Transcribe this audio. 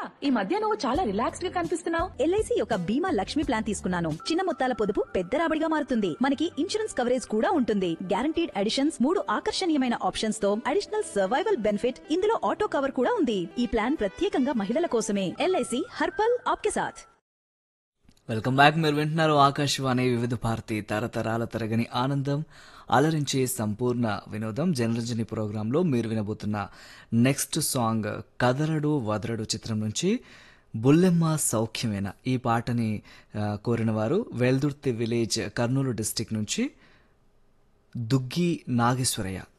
ఈ మధ్య నువ్వు చాలా రిలాక్స్డ్ గా కనిపిస్తున్నావు ఎల్ఐసి యొక్క బీమా లక్ష్మి ప్లాన్ తీసుకున్నాను చిన్న మొత్తాల పొదుపు పెద్ద రాబడిగా మారుతుంది మనకి ఇన్సూరెన్స్ కవరేజ్ కూడా ఉంటుంది గ్యారంటీడ్ అడిషన్స్ మూడు ఆకర్షణీయమైన ఆప్షన్స్ తో అడిషనల్ సర్వైవల్ బెనిఫిట్ ఇందులో ఆటో కవర్ కూడా ఉంది ఈ ప్లాన్ ప్రత్యేకంగా మహిళల కోసమే ఎల్ఐసి హర్పల్ ఆప్కే సాథ్ వెల్కమ్ బ్యాక్ మీరు వింటున్నారు ఆకాశవాణి వివిధ భారతి తరతరాల తరగని ఆనందం అలరించే సంపూర్ణ వినోదం జనరంజని ప్రోగ్రాంలో మీరు వినబోతున్న నెక్స్ట్ సాంగ్ కదలడు వదలడు చిత్రం నుంచి బుల్లెమ్మ సౌఖ్యమేన ఈ పాటని ఆ, కోరిన వారు వెల్దుర్తి విలేజ్ కర్నూలు డిస్టిక్ నుంచి దుగ్గి నాగేశ్వరయ్య